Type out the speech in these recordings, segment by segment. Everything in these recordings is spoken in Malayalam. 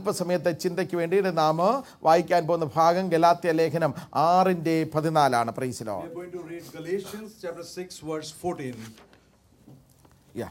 അല്പസമയത്തെ ചിന്തയ്ക്ക് വേണ്ടിയിട്ട് നാം വായിക്കാൻ പോകുന്ന ഭാഗം ഗലാത്യ ലേഖനം ആറിൻ്റെ പതിനാലാണ് പ്രൈസിലോ We are going to read Galatians chapter 6, verse 14. Yeah.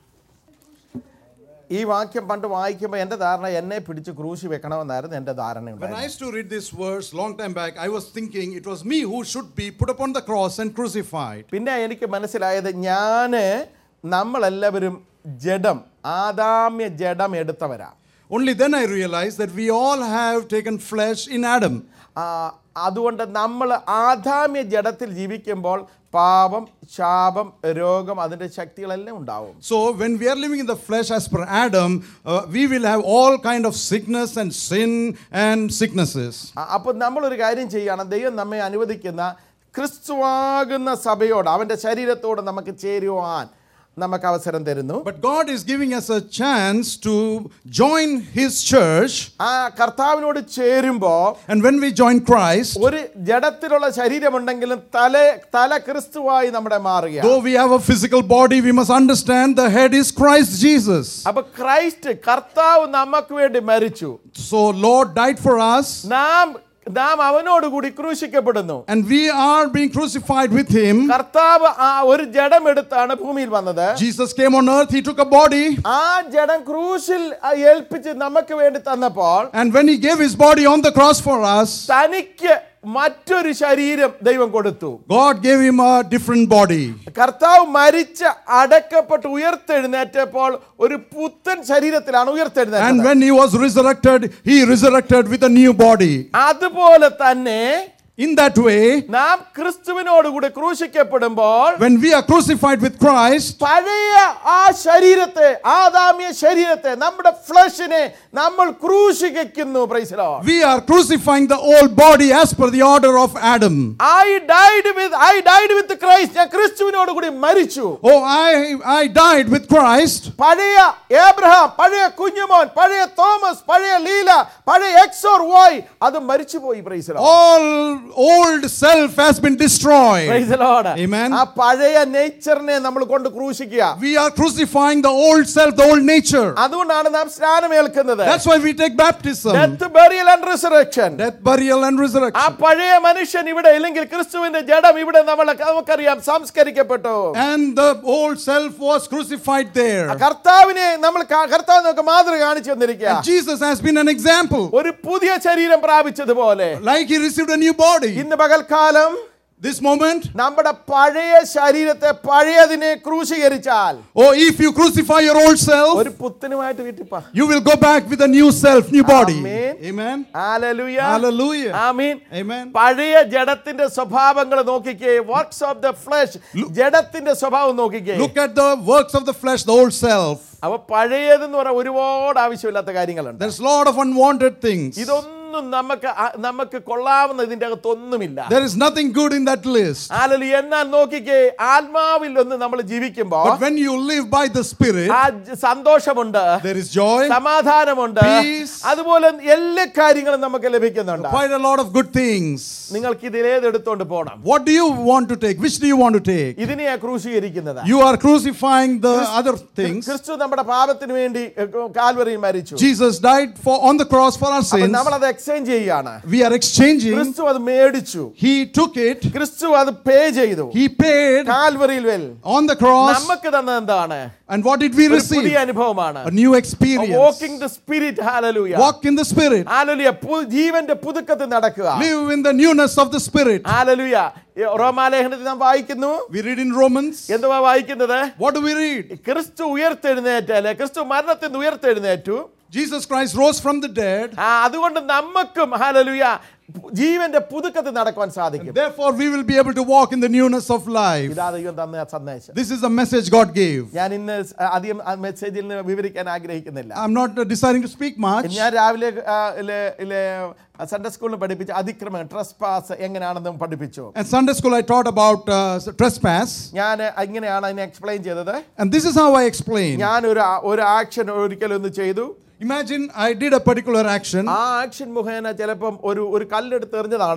ഈ വാക്യം പണ്ട് വായിക്കുമ്പോൾ എൻ്റെ ധാരണ എന്നെ പിടിച്ച് ക്രൂശി വെക്കണമെന്നായിരുന്നു എൻ്റെ ധാരണ When I ഉണ്ടായിരുന്നത്. used to read this verse long time back, I was thinking it was me who should be put upon the cross and crucified. പിന്നെ എനിക്ക് മനസ്സിലായത് ഞാൻ നമ്മളെല്ലാവരും ജഡം ആദാമ്യ ജഡം എടുത്തവരാ Only then I realized that we all have taken flesh in Adam. ആ, അതുകൊണ്ട് നമ്മൾ ആദാമ്യ ജഡത്തിൽ ജീവിക്കുമ്പോൾ പാപം ശാപം രോഗം അതിൻ്റെ ശക്തികളെല്ലാം ഉണ്ടാവും So when we are living in the flesh as per Adam, uh, we will have all kind of sickness and sin and sicknesses. അപ്പോൾ നമ്മളൊരു കാര്യം ചെയ്യുകയാണ് ദൈവം നമ്മെ അനുവദിക്കുന്ന ക്രിസ്തുവാകുന്ന സഭയോട് അവൻ്റെ ശരീരത്തോട് നമുക്ക് ചേരുവാൻ നമുക്ക് അവസരം തരുന്നു But God is giving us a chance to join His church. ആ കർത്താവിനോട് ചേരുമ്പോൾ And when we join Christ, ഒരു ജഡത്തിലുള്ള ശരീരമുണ്ടെങ്കിലും തല തല ക്രിസ്തുവായി നമ്മുടെ മാറുക though we have a physical body, we must understand the head is Christ Jesus. അപ്പൊ ക്രൈസ്റ്റ് കർത്താവ് നമുക്ക് വേണ്ടി മരിച്ചു So Lord died for us, നാം നാം അവനോട് കൂടി ക്രൂശിക്കപ്പെടുന്നു and we are being crucified with Him. കർത്താവ് ആ ഒരു ജഡം എടുത്താണ് ഭൂമിയിൽ വന്നത് Jesus came on earth, He took a body, ആ ജഡം ക്രൂശിൽ ആ ഏൽപ്പിച്ച് നമുക്ക് വേണ്ടി തന്നപ്പോൾ and when He gave His body on the cross for us, തനിക്ക് മറ്റൊരു ശരീരം ദൈവം കൊടുത്തു God gave Him a different body. കർത്താവ് മരിച്ച് അടക്കപ്പെട്ട് ഉയർത്തെഴുന്നേറ്റപ്പോൾ ഒരു പുത്തൻ ശരീരത്തിലാണ് And ഉയർത്തെഴുന്നേറ്റത് when He was resurrected, He resurrected with a new body. അതുപോലെ തന്നെ In that way, നാം ക്രിസ്തുവിനോട് കൂടി ക്രൂശിക്കപ്പെടുമ്പോൾ when we are crucified with Christ, പഴയ ആ ശരീരത്തെ ആദാമ്യ ശരീരത്തെ നമ്മുടെ ഫ്ലഷിനെ നമ്മൾ ക്രൂശിക്കുന്നു പ്രൈസലോ we are crucifying the old body as per the order of Adam. I died with I died with Christ ഞാൻ ക്രിസ്തുവിനോട് കൂടി മരിച്ചു Oh, I, I died with Christ. പഴയ ഏബ്രഹാം പഴയ കുഞ്ഞുമോൻ പഴയ തോമസ് പഴയ ലീല പഴയ എക്സോർ വോയ് അത് മരിച്ചുപോയി പ്രൈസലോ All old self has been destroyed. പ്രൈസലോട് Amen. ആ പഴയ നേച്ചറിനെ നമ്മൾ കൊണ്ട് ക്രൂശിക്കുക We are crucifying the old self, the old nature. അതുകൊണ്ടാണ് നാം സ്നാനമേൽക്കുന്നത് That's why we take baptism. Death burial and resurrection Death, burial, and ആ resurrection. പഴയ മനുഷ്യൻ ഇവിടെ ഇല്ലെങ്കിൽ ക്രിസ്തുവിന്റെ ജഡം ഇവിടെ നമ്മൾ നമുക്കറിയാം സംസ്കരിക്കപ്പെട്ടു And the old self was crucified there. കർത്താവിനെ നമ്മൾ കാ- കർത്താവ് നമുക്ക് മാതൃക കാണിച്ചു തന്നിരിക്കുക And Jesus has been an example. ഒരു പുതിയ ശരീരം പ്രാപിച്ചതുപോലെ Like he received a new body. ഇന്ന് പകൽക്കാലം This moment, നമ്മുടെ പഴയ ശരീരത്തെ പഴയതിനെ ക്രൂശീകരിച്ചാൽ oh, if you crucify your old self, ഒരു പുത്തനുമായിട്ട് വീട്ടിപ്പാ you will go back with a new self, new body. Amen. Amen. Hallelujah. Hallelujah. Amin Amen. പഴയ ജഡത്തിന്റെ സ്വഭാവങ്ങൾ നോക്കിക്കേ വർക്ക്സ് ഓഫ് ദ ഫ്ലഷ് ജഡത്തിന്റെ സ്വഭാവം നോക്കിക്കേ Look at the works of the flesh, the old self. അവ പഴയതെന്ന് പറഞ്ഞാൽ ഒരുപാട് ആവശ്യമില്ലാത്ത കാര്യങ്ങളുണ്ട് There's a lot of unwanted things. ഇതൊന്നും നമുക്ക് അ- നമുക്ക് കൊള്ളാവുന്ന ഇതിന്റെ അകത്തൊന്നുമില്ല There is nothing good in that list. ആലലി എന്നാൽ നോക്കിക്കേ ആത്മാവിൽ ഒന്ന് നമ്മൾ ജീവിക്കുമ്പോൾ But when you live by the Spirit, ആ ജ- സന്തോഷമുണ്ട് there is joy, സമാധാനമുണ്ട് Peace. അതുപോലെ എല്ലാ കാര്യങ്ങളും നമുക്ക് ലഭിക്കുന്നുണ്ട് quite a lot of good things. നിങ്ങൾക്ക് ഇതിലേത് എടുത്തോണ്ട് പോകണം What do you want to take? Which do you want to take? ഇതിനെയാ ക്രൂശീകരിക്കുന്നത് You are crucifying the other things. ക്രിസ്തു നമ്മുടെ പാപത്തിന് വേണ്ടി കാൽവറിയിൽ മരിച്ചു Jesus died for on the cross for our അപ്പൊ sins. നമ്മളത് എക്സ്ചേഞ്ച് ചെയ്യുകയാണ് We are exchanging. ക്രിസ്തു അത് മേടിച്ചു He took it. ക്രിസ്തു അത് പേ ചെയ്തു He paid കാൽവറിയിൽ വെൽ on the cross. നമുക്ക് തന്നത് എന്താണ് And what did we ഒരു പുതിയ receive? അനുഭവമാണ് A new experience. Walking the spirit hallelujah Walk in the Spirit. Hallelujah ജീവന്റെ പുതുക്കത്തിൽ നടക്കുക Live in the newness of the Spirit. Hallelujah റോമാലേഖനത്തിൽ നാം വായിക്കുന്നു We read in Romans. എന്തുവാ വായിക്കുന്നത് What do we read? ക്രിസ്തു ഉയർത്തെഴുന്നേറ്റല്ലേ ക്രിസ്തു മരണത്തിൽ നിന്ന് ഉയർത്തെഴുന്നേറ്റു Jesus Christ rose from the dead. ആ, അതുകൊണ്ട് നമുക്കും ഹാലലൂയ ജീവന്റെ പുതുക്കത്തിൽ നടക്കുവാൻ സാധിക്കും Therefore, we will be able to walk in the newness of life. ഇതാ ദൈവം തന്ന സന്ദേശം This is the message God gave. ഞാൻ ഇന്ന് സ് അധികം ആ മെസ്സേജിൽ നിന്ന് വിവരിക്കാൻ ആഗ്രഹിക്കുന്നില്ല I'm not uh, deciding to speak much. ഞാൻ രാവിലെ ആ, ഇല്ലേ- ഇല്ലേ, സൺഡേ സ്കൂളിൽ പഠിപ്പിച്ച അതിക്രമം ട്രസ് പാസ് എങ്ങനെയാണെന്നും പഠിപ്പിച്ചു And Sunday school, I taught about uh, trespass. ഞാൻ ഇങ്ങനെയാണ് അതിനെ എക്സ്പ്ലെയിൻ ചെയ്തത് And this is how I explain. ഞാൻ ഒരു ആ- ഒരു ആക്ഷൻ ഒരിക്കലൊന്ന് ചെയ്തു Imagine I did a particular action. ആ ആക്ഷൻ മുഖേന ചിലപ്പം ഒരു ഒരു കല്ലെടുത്ത് എറിഞ്ഞതാണ്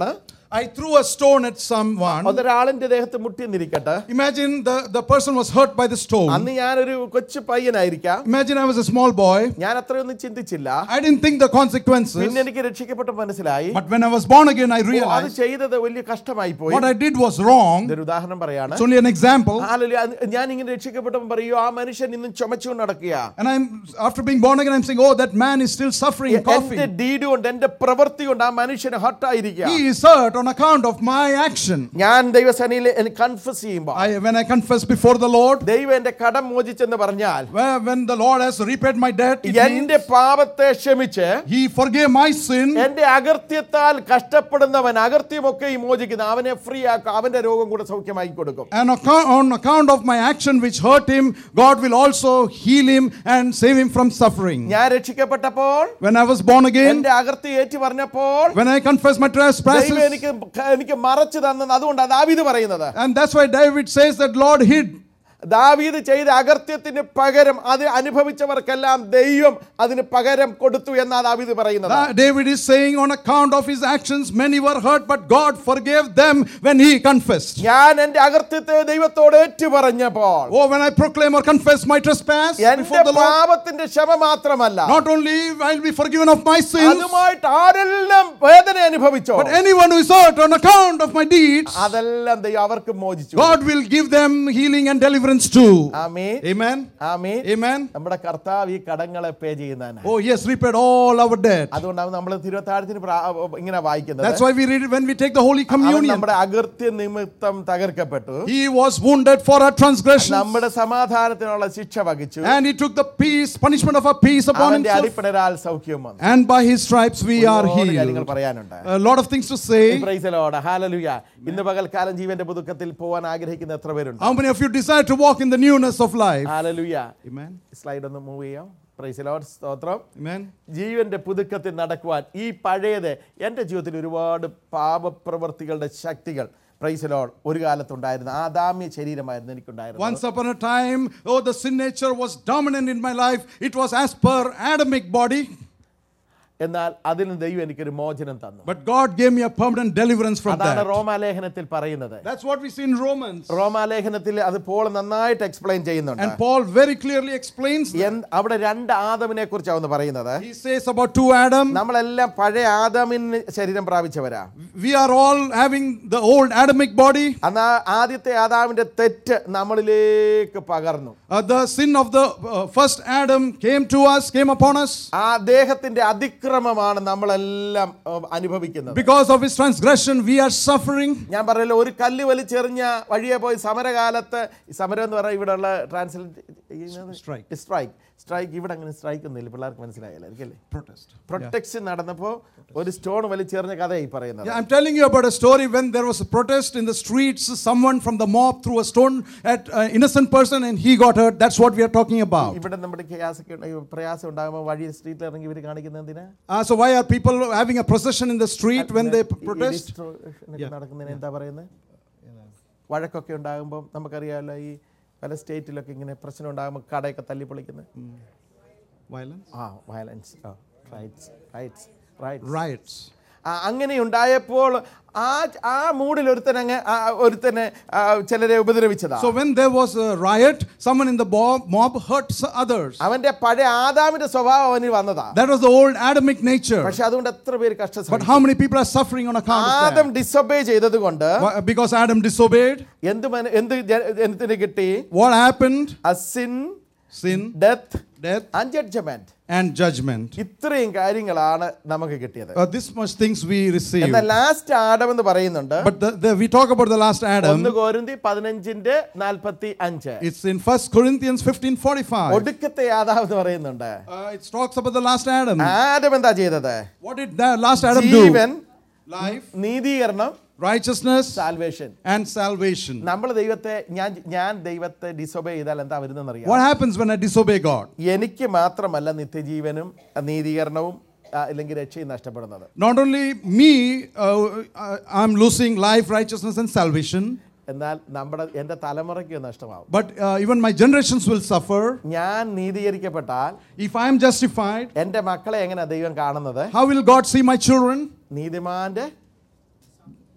I threw a stone at someone. അതൊരാളിന്റെ ദേഹത്ത് മുട്ടിയെന്നിരിക്കട്ടെ Imagine the, the person was hurt by the stone. അന്ന് ഞാനൊരു കൊച്ചു പയ്യനായിരിക്കാം Imagine I was a small boy. ഞാൻ അത്രയൊന്നും ചിന്തിച്ചില്ല I didn't think the consequences. പിന്നെ എനിക്ക് രക്ഷിക്കപ്പെട്ട മനസ്സിലായി But when I was born again, I ഓ, അത് realized ചെയ്തത് വലിയ കഷ്ടമായി പോയി what I did was wrong. ഇതൊരു ഉദാഹരണം പറയാണ് It's only an example. Hallelujah. അത് ഞാൻ ഇങ്ങനെ രക്ഷിക്കപ്പെട്ടപ്പോൾ പറയൂ ആ മനുഷ്യൻ ഇന്നും ചുമച്ചുകൊണ്ട് നടക്കുക And I'm after being born again, I'm saying, oh, that man is still suffering, എന്റെ coughing. ഡീഡ് കൊണ്ട് എന്റെ പ്രവൃത്തി കൊണ്ട് ആ മനുഷ്യന് ഹർട്ടായിരിക്കുക He is hurt on account of my action. ഞാൻ ദൈവസേനയിൽ എനിക്ക് കൺഫസ് ചെയ്യുമ്പോൾ I, when I confess before the Lord, ദൈവം എന്റെ കടം മോചിച്ചെന്ന് പറഞ്ഞാൽ where, when the Lord has repaid my debt, it എന്റെ means പാപത്തെ ക്ഷമിച്ച് He forgave my sin. എന്റെ അകൃത്യത്താൽ കഷ്ടപ്പെടുന്നവൻ അകൃത്യമൊക്കെ ഈ മോചിക്കുന്ന അവനെ ഫ്രീ ആക്കും അവന്റെ രോഗം കൂടെ സൗഖ്യമായി കൊടുക്കും And account, on account of my action which hurt him, God will also heal him and save him from suffering. ഞാൻ രക്ഷിക്കപ്പെട്ടപ്പോൾ When I was born again, എന്റെ അകൃത്യം ഏറ്റു പറഞ്ഞപ്പോൾ when I confessed my ദൈവം trespasses, എനിക്ക് എനിക്ക് മറച്ചു തന്നത് അതുകൊണ്ടാണ് ദാവീദ് പറയുന്നത് and that's why David says that Lord hid. ദാവീദ് ചെയ്ത അകൃത്യത്തിന് പകരം അത് അനുഭവിച്ചവർക്കെല്ലാം ദൈവം അതിന് പകരം കൊടുത്തു എന്നാ ദാവീദ് പറയുന്നത് Da- David is saying, on account of his actions, many were hurt, but God forgave them when he confessed. ഞാൻ എന്റെ അകൃത്യത്തെ ദൈവത്തോട് ഏറ്റു പറഞ്ഞപ്പോൾ Oh, when I proclaim or confess my trespass എന്റെ before the Lord, പാപത്തിന്റെ ക്ഷമ മാത്രമല്ല not only I'll be forgiven of my sins, അതുമായിട്ട് ആരെല്ലാം വേദന അനുഭവിച്ചോ but anyone who is hurt on account of my deeds, അതെല്ലാം ദൈവം അവർക്ക് മോചിച്ചു God will give them healing and deliverance too. Amin Amen. Amen Amen. നമ്മുടെ കർത്താവ് ഈ കടങ്ങളെ പേ ചെയ്യുന്നതാണ് Oh, yes, repaid all our debt. അതുകൊണ്ടാണ് നമ്മൾ തിരുവത്താഴത്തിന് പ്രാ- ഇങ്ങനെ വായിക്കുന്നത് That's why we read it when we take the Holy അവൻ Communion. നമ്മുടെ അകൃത്യ നിമിത്തം തകർക്കപ്പെട്ടു He was wounded for our transgressions, നമ്മുടെ സമാധാനത്തിനുള്ള ശിക്ഷ വഹിച്ചു and He took the peace, punishment of our peace upon അവന്റെ Himself. അടിപ്പിണരാൽ സൗഖ്യം വന്നു And by His stripes we are ഒരുപാട് കാര്യങ്ങൾ healed. പറയാനുണ്ട് A lot of things to say. പ്രൈസലോട് ഹാലലുയ ഇന്ന് പകൽക്കാലം ജീവന്റെ പുതുക്കത്തിൽ പോകാൻ ആഗ്രഹിക്കുന്ന എത്ര പേരുണ്ട് How many of you desire to walk in the newness of life? Hallelujah Amen. Slide ഒന്ന് മൂവ് ചെയ്യാം പ്രൈസലോട് സ്തോത്രം Amen. ജീവന്റെ പുതുക്കത്തിൽ നടക്കുവാൻ ഈ പഴയത് എൻ്റെ ജീവിതത്തിൽ ഒരുപാട് പാപപ്രവർത്തികളുടെ ശക്തികൾ പ്രൈസലോട് ഒരു കാലത്തുണ്ടായിരുന്നു ആദാമ്യ ശരീരമായിരുന്നു എനിക്കുണ്ടായിരുന്നു Once upon a time, oh, the sin nature was dominant in my life. It was as per Adamic body. എന്നാൽ അതിൽ നിന്ന് ദൈവം എനിക്കൊരു മോചനം തന്നു But God gave me a permanent deliverance from അതാണ് that. റോമാലേഖനത്തിൽ പറയുന്നത് That's what we see in Romans. റോമാലേഖനത്തിൽ അത് പോൾ നന്നായിട്ട് എക്സ്പ്ലെയിൻ ചെയ്യുന്നുണ്ട് And Paul very clearly explains that. എന്ത്- അവിടെ രണ്ട് ആദമിനെ കുറിച്ചാണ് പറയുന്നത് He says about two Adam. നമ്മളെല്ലാം പഴയ ആദമിന് ശരീരം പ്രാപിച്ചവരാ We are all having the old Adamic body. അന്ന് ആ ആദ്യത്തെ ആദാമിന്റെ തെറ്റ് നമ്മളിലേക്ക് പകർന്നു Uh, the sin of the uh, first Adam came to us, came upon us. ആ ദേഹത്തിന്റെ അതിക്രമമാണ് നമ്മളെല്ലാം ഏഹ്, അനുഭവിക്കുന്നത് Because of his transgression, we are suffering. ഞാൻ പറഞ്ഞല്ലോ ഒരു കല്ല് വലിച്ചെറിഞ്ഞ വഴിയെ പോയി സമരകാലത്ത് ഈ സമരം എന്ന് പറഞ്ഞാൽ ഇവിടെ ഉള്ള ട്രാൻസ്ലേറ്റ് Strike. സ്ട്രൈക്ക് സ്ട്രൈക്ക് ഇവിടെ അങ്ങനെ സ്ട്രൈക്ക് ഒന്നുമില്ല പിള്ളേർക്ക് മനസ്സിലായല്ലോ എനിക്കല്ലേ Protest. പ്രൊട്ടക്ഷൻ നടന്നപ്പോൾ ഒരു സ്റ്റോൺ വലിച്ചെറിഞ്ഞ കഥയായി പറയുന്നത് Yeah, I'm telling you about a story when there was a protest in the streets. Someone from the mob threw a stone at an innocent person and he got hurt. That's what we are talking about. ഇവിടെ നമ്മുടെ ഗ്യാസൊക്കെ ഉണ്ട- പ്രയാസം ഉണ്ടാകുമ്പോൾ വഴി സ്ട്രീറ്റിൽ ഇറങ്ങി ഇവർ കാണിക്കുന്നത് എന്തിനാ Uh, so, why are people having a procession in the street when they ഈ- ഈ protest? destruction ഒക്കെ നടക്കുന്നതിന് എന്താ പറയുന്നത് വഴക്കൊക്കെ ഉണ്ടാകുമ്പോൾ നമുക്കറിയാമല്ലോ ഈ പല സ്റ്റേറ്റിലൊക്കെ ഇങ്ങനെ പ്രശ്നം ഉണ്ടാകുമ്പോൾ കടയൊക്കെ തല്ലിപ്പൊളിക്കുന്നത് Violence? ആ വയലൻസ് ആ റൈറ്റ്സ് റൈറ്റ്സ് റൈറ്റ് Riots. അങ്ങനെ ഉണ്ടായപ്പോൾ ആ ആ മൂഡിൽ ഒരുത്തൻ അങ്ങ് ആ ഒരുത്തനെ ആ, ചിലരെ ഉപദ്രവിച്ചതാ So, when there was a riot, someone in the mob, mob hurt s- others. അവന്റെ പഴയ ആദാമിന്റെ സ്വഭാവം അവന് വന്നതാ That was the old Adamic nature. പക്ഷെ അതുകൊണ്ട് എത്ര പേര് But കഷ്ടം how many people are suffering on account of Adam that? Disobey ചെയ്തത് കൊണ്ട് Why- Because Adam disobeyed. എന്ത് മന- എന്ത് ജ- എന്തിന് കിട്ടി What happened? അസിൻ Sin, death death, and judgment and judgment. ഇത്രയും കാര്യങ്ങളാണ് നമുക്ക് കിട്ടിയത് Uh, this much things we received. എന്നാൽ ലാസ്റ്റ് ആഡം എന്ന് പറയുന്നുണ്ട് But the, the, we talk about the last Adam. ഒന്ന് കോരിന്തി പതിനഞ്ചിന്റെ നാൽപ്പത്തി അഞ്ച് It's in 1 Corinthians 15:45. ഒടുക്കത്തെ ആദാം എന്ന് പറയുന്നുണ്ട് Uh, it talks about the last Adam. Adam എന്താ ചെയ്തത് What did that last Adam ജീവൻ do? Life, നീതീകരണം righteousness, സാൽവേഷൻ and salvation. നമ്മൾ ദൈവത്തെ ഞാൻ ഞാൻ ദൈവത്തെ ഡിസൊബേ ചെയ്താൽ എന്താ വരുന്നതെന്നറിയാം What happens when I disobey God? എനിക്ക് മാത്രമല്ല നിത്യജീവനും നീതീകരണവും ആ, അല്ലെങ്കിൽ രക്ഷയും നഷ്ടപ്പെടുന്നത് Not only me, uh, uh, I'm losing life, righteousness, and salvation, എന്നാൽ നമ്മുടെ എൻ്റെ തലമുറയ്ക്ക് നഷ്ടമാവും but uh, even my generations will suffer. ഞാൻ നീതീകരിക്കപ്പെട്ടാൽ If I am justified, എൻ്റെ മക്കളെ എങ്ങനെ ദൈവം കാണുന്നത് how will God see my children? നീതിമാന്റെ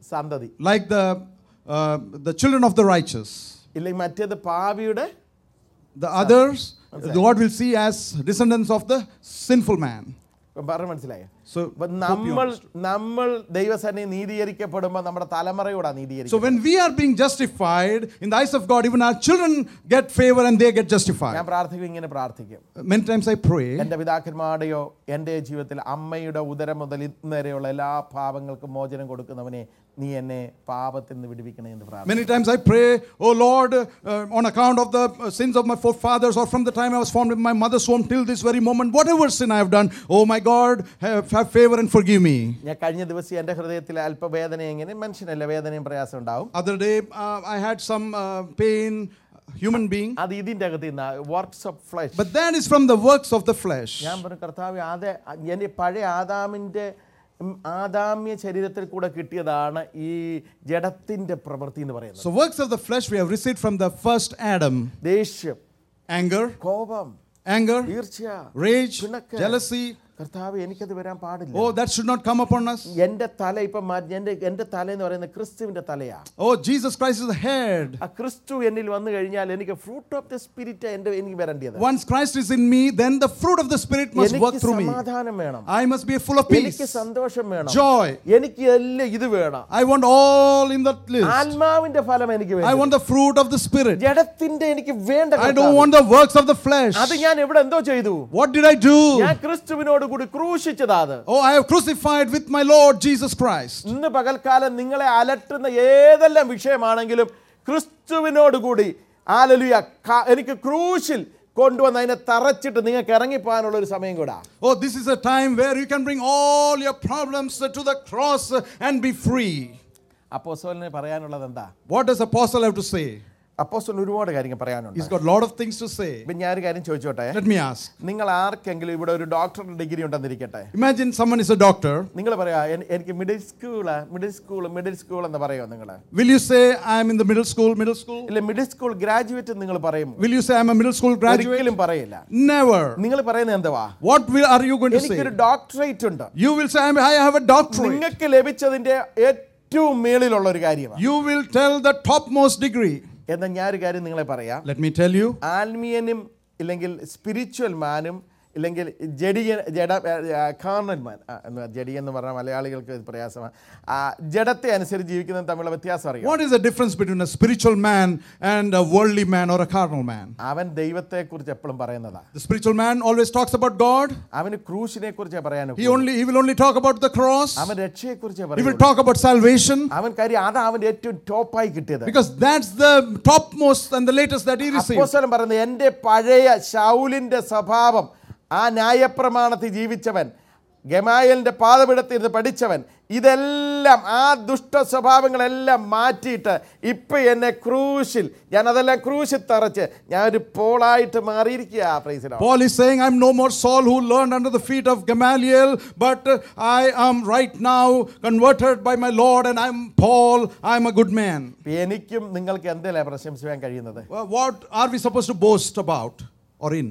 സന്തതി like the, uh, the children of the righteous. ഇല്ലെങ്കിൽ മറ്റേത് പാവിയുടെ The others, the Lord will see as descendants of the sinful man. പറഞ്ഞ മനസ്സിലായോ So, അപ്പൊ hope you നമ്മൾ understood. നമ്മൾ ദൈവസേനയെ നീതീകരിക്കപ്പെടുമ്പോൾ നമ്മുടെ തലമുറയോടാ So നീതീകരിക്കും when we are being justified in the eyes of God, even our children get favor and they get ഞാൻ justified. പ്രാർത്ഥിക്കും ഇങ്ങനെ പ്രാർത്ഥിക്കും Many times I pray, എൻ്റെ പിതാക്കന്മാരുടെയോ എൻ്റെ ജീവിതത്തിൽ അമ്മയുടെ ഉദരം മുതൽ ഇന്ന് വരെയുള്ള എല്ലാ പാപങ്ങൾക്കും മോചനം കൊടുക്കുന്നവനെ നീ എന്നെ പാപത്തിൽ നിന്ന് വിടുവിക്കണേ എന്ന് പ്രാർത്ഥിക്കും many times I pray, Oh Lord, uh, on account of the uh, sins of my forefathers or from the time I was formed in my mother's womb till this very moment, whatever sin I have done, oh my God, have, have favor and forgive me. ഞാൻ കഴിഞ്ഞ ദിവസം എൻ്റെ ഹൃദയത്തിൽ അല്പവേദന എങ്ങനെ മനുഷ്യനല്ല വേദനയും പ്രയാസം ഉണ്ടാവും Other day, uh, I had some uh, pain, human being, അത് ഇതിൻ്റെ അകത്ത് നിന്ന് works of flesh but that is from the works of the flesh. ഞാൻ പറഞ്ഞു കർത്താവ് ആദ എൻ്റെ പഴയ ആദാമിൻ്റെ ഉം, ആദാമ്യ ശരീരത്തിൽ കൂടെ കിട്ടിയതാണ് ഈ ജഡത്തിൻ്റെ പ്രവൃത്തി എന്ന് പറയുന്നത് So, works of the flesh we have received from the first Adam ദേഷ്യം anger, കോപം anger, ഈർഷ്യ rage, പിണക്ക്. jealousy. കർത്താവ് എനിക്കത് വരാൻ പാടില്ല Oh, that should not come upon us. എൻ്റെ തല ഇപ്പം മാറ്റി എൻ്റെ എൻ്റെ തല എന്ന് പറയുന്നത് ക്രിസ്തുവിൻ്റെ തലയാ Oh, Jesus Christ is the head. ആ ക്രിസ്തു എന്നിൽ വന്നു കഴിഞ്ഞാൽ എനിക്ക് ഫ്രൂട്ട് ഓഫ് ദ സ്പിരിറ്റ് എൻ്റെ എനിക്ക് വരേണ്ടത് Once Christ is in me, then the fruit of the Spirit must work എനിക്ക് through me. സമാധാനം വേണം I must be full of peace, എനിക്ക് സന്തോഷം വേണം joy. എനിക്ക് എല്ലാം ഇത് വേണം I want all in that list. ആത്മാവിന്റെ ഫലം എനിക്ക് I വേണം want the fruit of the Spirit. ജഡത്തിന്റെ എനിക്ക് വേണ്ട I don't കർത്താവേ. want the works of the flesh. അത് ഞാൻ ഇവിടെ എന്തോ ചെയ്തു What did I do? ഞാൻ ക്രിസ്തുവിനോട് കൂടി ക്രൂശിച്ചതാ അത് Oh, I have crucified with my Lord Jesus Christ. ഇന്ന് പകൽക്കാലം നിങ്ങളെ അലട്ടുന്ന ഏതെല്ലാം വിഷയമാണെങ്കിലും ക്രിസ്തുവിനോട് കൂടി ആലലുയ എനിക്ക് ക്രൂശിൽ കൊണ്ടുവന്ന് അതിനെ തറച്ചിട്ട് നിങ്ങൾക്ക് ഇറങ്ങിപ്പോകാനുള്ള ഒരു സമയം കൂടാ Oh, this is a time where you can bring all your problems to the cross and be free. അപ്പോസ്തലന് പറയാനുള്ളത് എന്താ What does Apostle have to say? അപ്പോസ്തലൻ ഒരുപാട് കാര്യങ്ങൾ പറയാനുണ്ട് He's got a lot of things to say. ഇപ്പം ഞാനൊരു കാര്യം ചോദിച്ചോട്ടെ Let me ask. നിങ്ങൾ ആർക്കെങ്കിലും ഇവിടെ ഒരു ഡോക്ടറുടെ ഡിഗ്രി ഉണ്ടെന്നിരിക്കട്ടെ Imagine someone is a doctor. നിങ്ങൾ പറയാ "എൻ- എനിക്ക് middle school middle school middle school എന്ന് പറയുമോ നിങ്ങൾ Will you say, I'm in the middle school, middle school? ഇല്ല മിഡിൽ സ്കൂൾ ഗ്രാജുവേറ്റ് നിങ്ങൾ പറയുമോ Will you say, I'm a middle school graduate? ഒരിക്കലും പറയില്ല Never. നിങ്ങൾ പറയുന്നത് എന്തുവാ What will, are you going to എനിക്കൊരു say? ഡോക്ടറേറ്റ് ഉണ്ട് You will say, I'm, I have a doctorate. നിങ്ങൾക്ക് ലഭിച്ചതിന്റെ ഏറ്റവും മേളിലുള്ള ഒരു കാര്യമാണ് You will tell the topmost degree. എന്നാൽ ഞാനൊരു കാര്യം നിങ്ങളെ പറയാം Let me tell you. ആത്മീയനും ഇല്ലെങ്കിൽ സ്പിരിച്വൽ മാനും ഇല്ലെങ്കിൽ ജഡിയ ജഡ കാർണൽ മാൻ ജഡിയ എന്ന് പറഞ്ഞാൽ മലയാളികൾക്ക് ഇത് പ്രയാസമാണ് ആ, ജഡത്തെ അനുസരിച്ച് ജീവിക്കുന്നതും തമ്മിലുള്ള വ്യത്യാസം അറിയാം What is the difference between a spiritual man and a worldly man or a carnal man? അവൻ ദൈവത്തെക്കുറിച്ച് എപ്പോഴും പറയുന്നതാ The spiritual man always talks about God. അവന് ക്രൂശിനെ കുറിച്ച് പറയാനും He only he will only talk about the cross. അവൻ രക്ഷയെക്കുറിച്ച് He will പറയും talk about salvation അവൻ കാര്യം അതാ അവന്റെ ഏറ്റവും ടോപ്പായി കിട്ടിയത് because that's the topmost and the latest that he received. അപ്പോസ്തലൻ പറയുന്നത് എൻ്റെ പഴയ ശൗലിന്റെ സ്വഭാവം ആ ന്യായപ്രമാണത്തിൽ ജീവിച്ചവൻ ഗമായലിന്റെ പാതപിടത്തിരുന്ന് പഠിച്ചവൻ ഇതെല്ലാം ആ ദുഷ്ട സ്വഭാവങ്ങളെല്ലാം മാറ്റിയിട്ട് ഇപ്പൊ എന്നെ ക്രൂശിൽ ഞാൻ അതെല്ലാം ക്രൂശിൽ തറച്ച് ഞാൻ ഒരു പോളായിട്ട് മാറിയിരിക്കുക പ്രൈസിലോ Paul is saying, I'm no more Saul who learned under the feet of Gamaliel, but uh, I am right now converted by my Lord and I'm Paul, I'm a good man. എനിക്കും നിങ്ങൾക്ക് എന്തെല്ലാം പ്രശംസിക്കാൻ കഴിയുന്നത് Well, what are we supposed to boast about or in?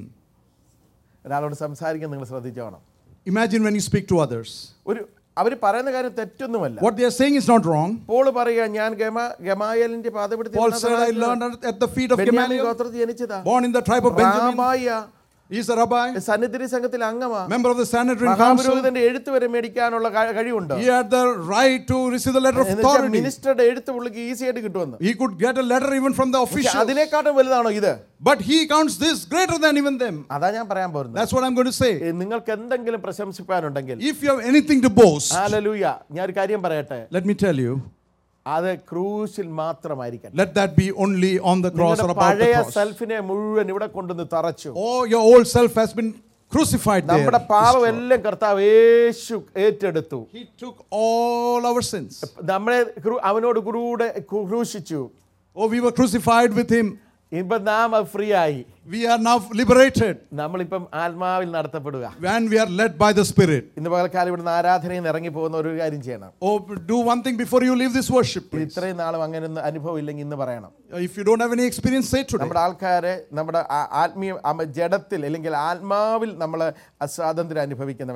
ഒരാളോട് സംസാരിക്കാൻ നിങ്ങൾ ശ്രദ്ധിച്ചോണം Imagine when you speak to others. ഒരു അവർ പറയുന്ന കാര്യം തെറ്റൊന്നുമല്ല What they are saying is not wrong. Paul പറയുക ഞാൻ ഗമ ഗമായലിന്റെ Paul said, I പാതപിടുത്തി learned at the feet of Benyamin Gamaliel, ഗോത്രത്തിൽ ജനിച്ചതാ born in the tribe of Benjamin. റാമായ He's a rabbi, സന്നിധി സംഘത്തിൽ അംഗമാ member of the Sanhedrin Council. മഹാപുരോഹിതന്റെ എഴുത്ത് വരെ മേടിക്കാനുള്ള കഴി- കഴിവുണ്ട് He had the right to receive the letter of authority. മിനിസ്റ്ററുടെ എഴുത്ത് പുള്ളിക്ക് ഈസി ആയിട്ട് കിട്ടുമെന്ന് He could get a letter even from the പക്ഷെ official. അതിനെക്കാട്ടും വലുതാണോ ഇത് But he counts this greater than even them. അതാ ഞാൻ പറയാൻ പോകുന്നത് That's what I'm going to say. ഏ, നിങ്ങൾക്ക് എന്തെങ്കിലും പ്രശംസിക്കാനുണ്ടെങ്കിൽ If you have anything to boast, ഹാലലൂയ ഞാൻ ഒരു കാര്യം പറയട്ടെ let me tell you, അത് ക്രൂശിൽ മാത്രമായിരിക്കണം let that be only on the cross or നിങ്ങളുടെ about the പഴയ cross. സെൽഫിനെ മുഴുവൻ ഇവിടെ കൊണ്ടുവന്ന് തറച്ചു Oh, your old self has been crucified there. നമ്മുടെ പാപം എല്ലാം കർത്താവ് യേശു ഏറ്റെടുത്തു He took all our sins. നമ്മളെ ക്രൂ- അവനോട് കൂടെ ക്രൂ- ക്രൂശിച്ചു Oh, we were crucified with him. ഇപ്പൊ നാം ഫ്രീ ആയി We are now liberated നമ്മളിപ്പം ആത്മാവിൽ നടത്തപ്പെടുക and we are led by the Spirit. ഇന്ന് പകൽക്കാലം ഇവിടുന്ന് ആരാധനയിൽ നിന്ന് ഇറങ്ങി പോകുന്ന ഒരു കാര്യം ചെയ്യണം Oh, do one thing before you leave this worship. ഇത് please. ഇത്രയും നാളും അങ്ങനെ ഒന്നും അനുഭവം ഇല്ലെങ്കിൽ ഇന്ന് പറയണം If you don't have any experience, say today. നമ്മുടെ ആൾക്കാരെ നമ്മുടെ ആ- ആത്മീയ അമ- ജഡത്തിൽ അല്ലെങ്കിൽ ആത്മാവിൽ നമ്മൾ സ്വാതന്ത്ര്യം അനുഭവിക്കുന്നവരാ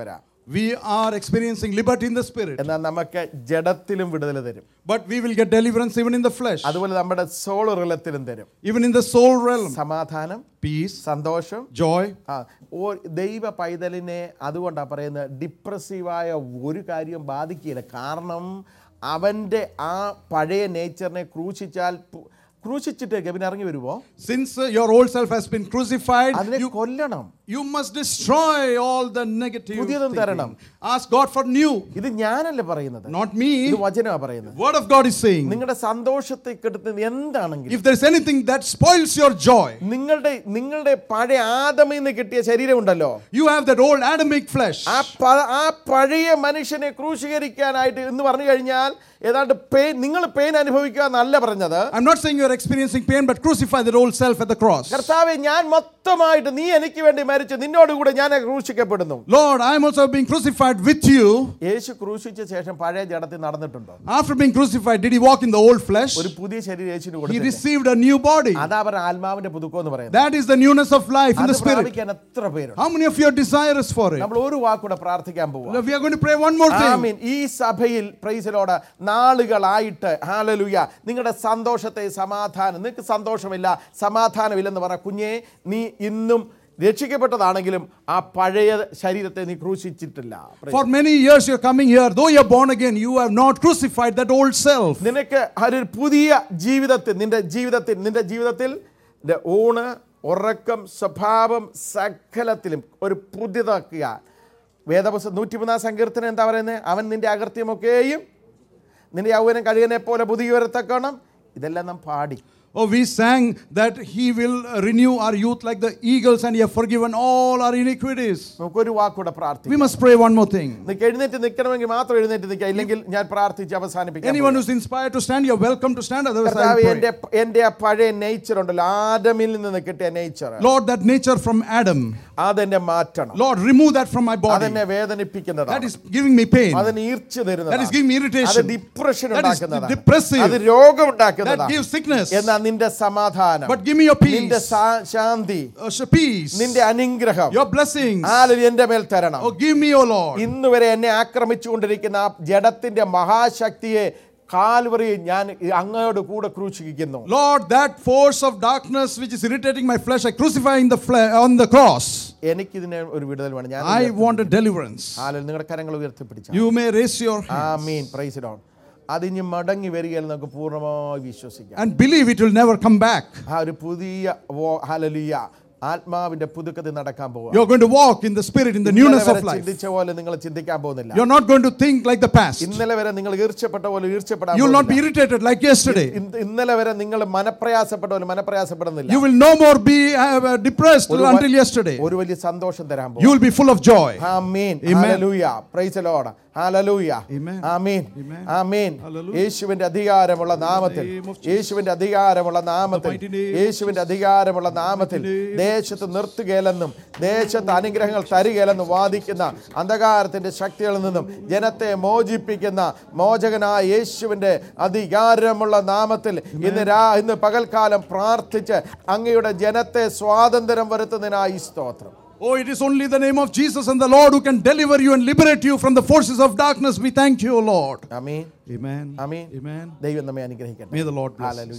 We are experiencing liberty in the spirit, എന്നാൽ നമുക്ക് ജഡത്തിലും വിടുതൽ തരും but we will get deliverance even in the flesh, അതുപോലെ നമ്മുടെ സോൾ റിലത്തിലും തരും even in the soul realm. സമാധാനം Peace, സന്തോഷം joy. ആ ഓ ദൈവ പൈതലിനെ അതുകൊണ്ടാണ് പറയുന്നത് ഡിപ്രസീവായ ഒരു കാര്യം ബാധിക്കില്ല കാരണം അവൻ്റെ ആ പഴയ നേച്ചറിനെ ക്രൂശിച്ചാൽ പു- ക്രൂശിച്ചിട്ട് ഗവിൻ ഇറങ്ങി വരുമോ Since uh, your old self has been crucified, അതിനെ you, കൊല്ലണം you must destroy all the negative. പുതിയതും തരണം. thinking. Ask God for new, ഇത് ഞാനല്ല പറയുന്നത് not ഇത് me. വചനമാണ് പറയുന്നത് Word of God is saying, നിങ്ങളുടെ സന്തോഷത്തെ കെടുത്തുന്നത് എന്താണെങ്കിലും if there is anything that spoils your joy, നിങ്ങളുടെ നിങ്ങളുടെ പഴയ ആദമിൽ നിന്ന് കിട്ടിയ ശരീരമുണ്ടല്ലോ you have that old Adamic flesh. ആ പ- ആ പഴയ മനുഷ്യനെ ക്രൂശീകരിക്കാനായിട്ട് എന്ന് പറഞ്ഞു കഴിഞ്ഞാൽ ഏതാണ്ട് പെയിൻ നിങ്ങൾ പെയിൻ അനുഭവിക്കുക എന്നല്ല പറഞ്ഞത് I'm not saying you are experiencing pain, but crucify that old self at the cross. കർത്താവെ ഞാൻ മൊത്തമായിട്ട് നീ എനിക്ക് വേണ്ടി മരിച്ചു നിന്നോട് കൂടെ ഞാൻ ക്രൂശിക്കപ്പെടുന്നു Lord, I am also being crucified with you. യേശു ക്രൂശിച്ച ശേഷം പഴയ ജഡത്തിൽ നടന്നിട്ടുണ്ടോ After being crucified, did he walk in the old flesh? ഒരു പുതിയ ശരീരം യേശുവിന് He കൊടുത്തു received a new body. അതാ അവർ ആത്മാവിന്റെ പുതുക്കം എന്ന് പറയുന്നത് That is the newness of life in അത് the spirit. പ്രാപിക്കാൻ എത്ര പേരുണ്ട് How many of you are desirous for it? നമ്മൾ ഒരു വാക്കൂടെ പ്രാർത്ഥിക്കാൻ പോവാം We are going to pray one more thing. ആമീൻ ഈ സഭയിൽ പ്രൈസിലോട് നാളുകളായിട്ട് ഹാലലുയ നിങ്ങളുടെ സന്തോഷത്തെ സമാധാനം നിങ്ങൾക്ക് സന്തോഷമില്ല സമാധാനമില്ലെന്ന് പറ കുഞ്ഞെ നീ ഇന്നും രക്ഷിക്കപ്പെട്ടതാണെങ്കിലും ആ പഴയ ശരീരത്തെ നീ ക്രൂശിച്ചിട്ടില്ല Praise For many years you're coming here, though you're born again, you have not crucified that old self. നിനക്ക് ഒരു പുതിയ ജീവിതത്തിൽ നിന്റെ ജീവിതത്തിൽ നിന്റെ ജീവിതത്തിൽ നിന്റെ ഊണ് ഉറക്കം സ്വഭാവം സകലത്തിലും ഒരു പുതിയതാക്കുക വേദപുസ്തകം നൂറ്റിമൂന്നാം സങ്കീർത്തനം എന്താ പറയുന്നത് അവൻ നിന്റെ അകർത്യമൊക്കെയും നിന്റെ യൗവനം കഴുകനെ പോലെ പുതിയ വരത്തക്കണം ഇതെല്ലാം നാം പാടി Oh, we sang that He will uh, renew our youth like the eagles and He have forgiven all our iniquities. നമുക്കൊരു വാക്കൂടെ പ്രാർത്ഥിക്കാം We must pray one more thing. നിനക്ക് എഴുന്നേറ്റ് നിൽക്കണമെങ്കിൽ മാത്രം എഴുന്നേറ്റ് നിൽക്കുക ഇല്ലെങ്കിൽ ഞാൻ പ്രാർത്ഥിച്ച് അവസാനിപ്പിക്കാം Anyone who's inspired to stand, you're welcome to stand. Otherwise, I കർത്താവ് will എൻ്റെ pray. എൻ്റെ ആ പഴയ നേച്ചർ ഉണ്ടല്ലോ ആദമിൽ നിന്ന് കിട്ടിയ nature Lord, that nature from Adam, അതെന്നെ മാറ്റണം Lord, remove that from my body. അതെന്നെ That വേദനിപ്പിക്കുന്നതാണ് is giving me pain. അതിന് ഈർച്ച That is തരുന്നതാണ് giving me അത് irritation. ഡിപ്രഷൻ That is ഉണ്ടാക്കുന്നതാണ് depressive. അത് രോഗം That ഉണ്ടാക്കുന്നതാണ് gives sickness. എന്നാൽ നിന്റെ സമാധാനം But give me your നിന്റെ peace, സാ- ശാന്തി uh, sh- peace, നിന്റെ അനുഗ്രഹം your blessings. ആലൊരു എന്റെ മേൽ തരണം Oh, give me, O Lord. ഇന്ന് വരെ എന്നെ ആക്രമിച്ചുകൊണ്ടിരിക്കുന്ന ആ ജഡത്തിന്റെ മഹാശക്തിയെ കാൽവറി ഞാൻ അങ്ങയോട് കൂടെ ക്രൂശിക്കുന്നു Lord, that force of darkness which is irritating my flesh, I crucify in the fle- on the cross. എനിക്കിതിനെ ഒരു വിടുതൽ വേണം ഞാൻ I want a deliverance. ആലൊരു നിങ്ങളുടെ കരങ്ങൾ ഉയർത്തിപ്പിടിച്ച You may raise your ആ hand മീൻ പ്രൈസ് ഡോൺ അതിഞ്ഞ് മടങ്ങി വരികയെന്ന് നമുക്ക് പൂർണ്ണമായി വിശ്വസിക്കാം and believe it will never come back. ആ ഒരു പുതിയ വോ- ഹല്ലേലൂയ ആത്മാവിന്റെ പുതുക്കത്തിൽ നടക്കാൻ പോവുക You're going to walk in the spirit, in the newness ഇന്നലെ of വരെ life. ചിന്തിച്ച പോലെ നിങ്ങൾ ചിന്തിക്കാൻ പോകുന്നില്ല You're not going to think like the past. ഇന്നലെ വരെ നിങ്ങൾ ഈർച്ചപ്പെട്ട പോലെ ഈർച്ചപ്പെടാൻ You will not be പോകുന്നില്ല. irritated like yesterday. ഇന്ന് ഇന്നലെ വരെ നിങ്ങൾ മനപ്രയാസപ്പെട്ട പോലെ മനപ്രയാസപ്പെടുന്നില്ല You will no more be uh, depressed ഒരു വ- until yesterday. ഒരു വലിയ സന്തോഷം തരാൻ You പോകും will be full of joy. Amen Amen. Hallelujah praise the Lord hallelujah Amen. Amen Amen. Amen Hallelujah. യേശുവിന്റെ അധികാരമുള്ള നാമത്തിൽ In the name of Jesus. യേശുവിന്റെ അധികാരമുള്ള നാമത്തിൽ mighty name of യേശുവിന്റെ അധികാരമുള്ള നാമത്തിൽ name of ദേശത്ത് നിർത്തുകയില്ലെന്നും ദേശത്ത് അനുഗ്രഹങ്ങൾ തരികയില്ലെന്നും വാദിക്കുന്ന അന്ധകാരത്തിന്റെ ശക്തികളിൽ നിന്നും ജനത്തെ മോചിപ്പിക്കുന്ന മോചകനായ യേശുവിന്റെ അധികാരമുള്ള നാമത്തിൽ ഇന്ന് രാ ഇന്ന് പകൽക്കാലം പ്രാർത്ഥിച്ച് അങ്ങയുടെ ജനത്തെ സ്വാതന്ത്ര്യം വരുത്തുന്നതിനായി സ്തോത്രം Oh, it is only the name of Jesus and the Lord who can deliver you and liberate you from the forces of darkness. We thank you, O Lord. Amin Amen. Amen Amen. ദൈവം നമ്മെ അനുഗ്രഹിക്കട്ടെ May the Lord bless. us. Hallelujah.